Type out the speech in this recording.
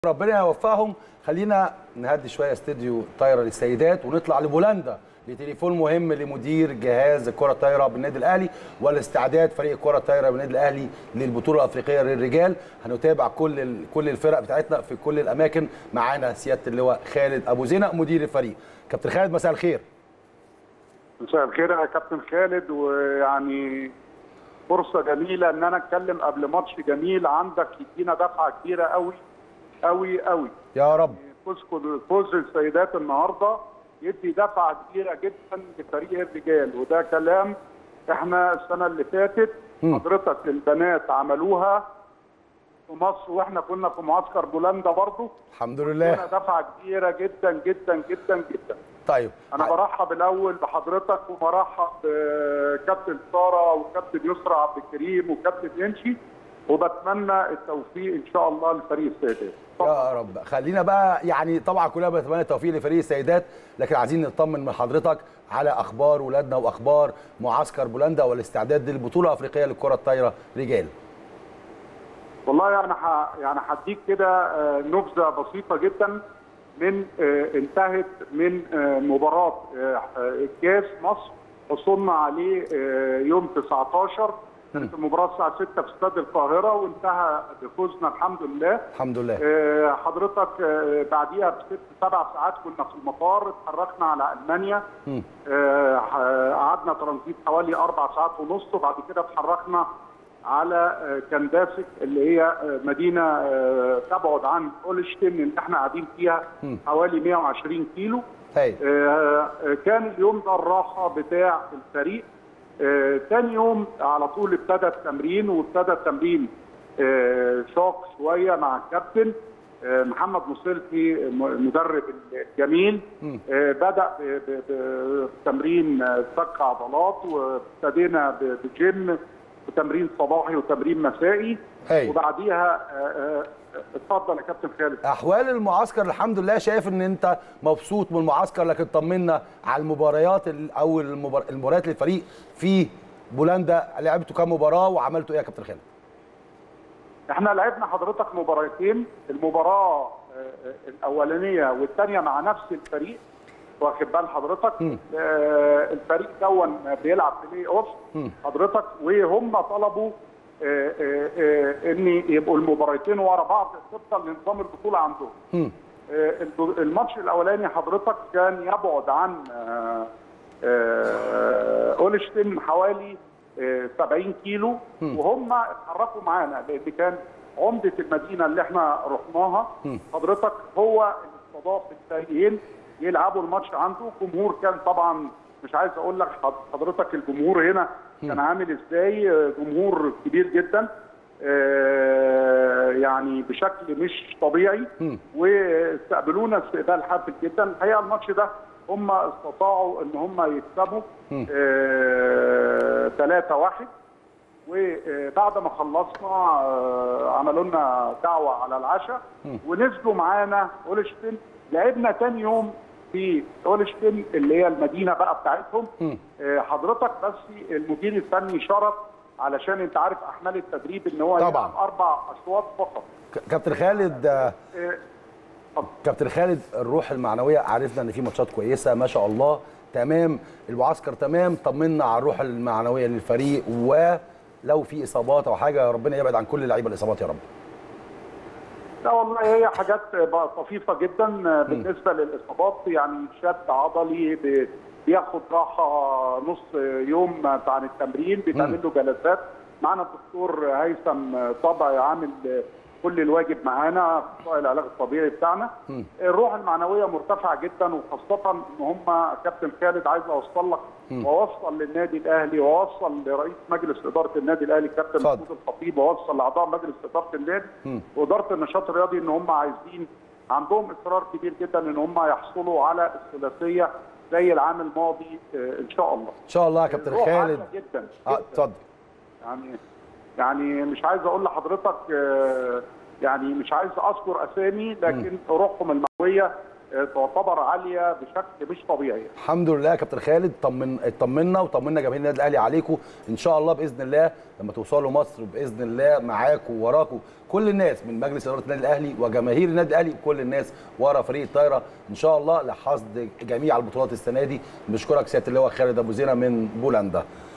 ربنا يوفقهم خلينا نهدي شويه استديو طايره للسيدات ونطلع لبولندا لتليفون مهم لمدير جهاز الكره الطايره بالنادي الاهلي والاستعداد فريق الكره الطايره بالنادي الاهلي للبطوله الافريقيه للرجال هنتابع كل ال... كل الفرق بتاعتنا في كل الاماكن معانا سياده اللواء خالد ابو زينه مدير الفريق كابتن خالد مساء الخير مساء الخير يا كابتن خالد ويعني فرصه جميله ان انا اتكلم قبل ماتش جميل عندك يدينا دفعه كبيره قوي قوي قوي يا رب فوزكم فوز السيدات النهارده يدي دفعه كبيره جدا لفريق الرجال وده كلام احنا السنه اللي فاتت حضرتك البنات عملوها في مصر واحنا كنا في معسكر بولندا برضه الحمد لله دفعه كبيره جدا جدا جدا جدا طيب انا برحب الاول بحضرتك وبرحب بكابتن ساره وكابتن يسرا عبد الكريم وكابتن ينشي وبتمنى التوفيق ان شاء الله لفريق السيدات يا رب خلينا بقى يعني طبعا كلنا بنتمنى التوفيق لفريق السيدات لكن عايزين نطمن من حضرتك على اخبار ولادنا واخبار معسكر بولندا والاستعداد للبطوله الافريقيه للكره الطايره رجال والله يعني ح... يعني هديك كده نبذه بسيطه جدا من انتهت من مباراه الكاس مصر وصلنا عليه يوم 19 كانت المباراه الساعه 6 في استاد القاهره وانتهى بفوزنا الحمد لله الحمد لله حضرتك بعديها بست سبع ساعات كنا في المطار اتحركنا على المانيا قعدنا ترانزيت حوالي اربع ساعات ونص وبعد كده اتحركنا على كنداسك اللي هي مدينه تبعد عن اولشتين اللي احنا قاعدين فيها حوالي 120 كيلو هي. كان اليوم ده الراحه بتاع الفريق تاني يوم على طول ابتدى التمرين وابتدى التمرين شاق شويه مع الكابتن محمد مصلحي المدرب الجميل بدا بتمرين فك عضلات وابتدينا بجيم وتمرين صباحي وتمرين مسائي هي. وبعديها اتفضل يا كابتن خالد احوال المعسكر الحمد لله شايف ان انت مبسوط من المعسكر لكن طمنا على المباريات او المباريات للفريق في بولندا لعبتوا كام مباراه وعملتوا ايه يا كابتن خالد؟ احنا لعبنا حضرتك مباراتين المباراه الاولانيه والثانيه مع نفس الفريق واخد بال حضرتك آه الفريق دون بيلعب بلاي اوف حضرتك وهم طلبوا آه آه آه ان يبقوا المباراتين ورا بعض طبقا لنظام البطوله عندهم. آه الماتش الاولاني حضرتك كان يبعد عن آه آه اولشتين حوالي آه 70 كيلو وهم اتحركوا معانا لان كان عمده المدينه اللي احنا رحناها حضرتك هو اللي استضاف الفريقين يلعبوا الماتش عنده جمهور كان طبعا مش عايز اقول لك حضرتك الجمهور هنا كان عامل ازاي جمهور كبير جدا يعني بشكل مش طبيعي واستقبلونا استقبال حافل جدا الحقيقه الماتش ده هم استطاعوا ان هم يكسبوا 3 1 وبعد ما خلصنا عملوا لنا دعوه على العشاء ونزلوا معانا اولشتين لعبنا تاني يوم في اولشتين اللي هي المدينه بقى بتاعتهم حضرتك بس المدير الفني شرط علشان انت عارف احمال التدريب ان هو طبعا اربع اشواط فقط كابتن خالد كابتن خالد الروح المعنويه عرفنا ان في ماتشات كويسه ما شاء الله تمام المعسكر تمام طمنا على الروح المعنويه للفريق ولو في اصابات او حاجه ربنا يبعد عن كل اللعيبه الاصابات يا رب لا والله هي حاجات طفيفه جدا بالنسبه للاصابات يعني شد عضلي بياخد راحه نص يوم عن التمرين بيتعمل له جلسات معانا الدكتور هيثم طبعي عامل كل الواجب معانا في العلاج الطبيعي بتاعنا م. الروح المعنويه مرتفعه جدا وخاصه ان هم كابتن خالد عايز اوصل لك واوصل للنادي الاهلي واوصل لرئيس مجلس اداره النادي الاهلي كابتن محمود الخطيب واوصل لاعضاء مجلس اداره النادي م. واداره النشاط الرياضي ان هم عايزين عندهم اصرار كبير جدا ان هم يحصلوا على الثلاثيه زي العام الماضي ان شاء الله ان شاء الله يا كابتن خالد جدا اه اتفضل يعني يعني مش عايز اقول لحضرتك يعني مش عايز اذكر اسامي لكن روحهم المعنويه آه، تعتبر عاليه بشكل مش طبيعي الحمد لله يا كابتن خالد طمن اطمنا وطمنا جماهير النادي الاهلي عليكم ان شاء الله باذن الله لما توصلوا مصر باذن الله معاكم ووراكم كل الناس من مجلس اداره النادي الاهلي وجماهير النادي الاهلي وكل الناس ورا فريق الطايره ان شاء الله لحصد جميع البطولات السنه دي بنشكرك سياده اللواء خالد ابو زينه من بولندا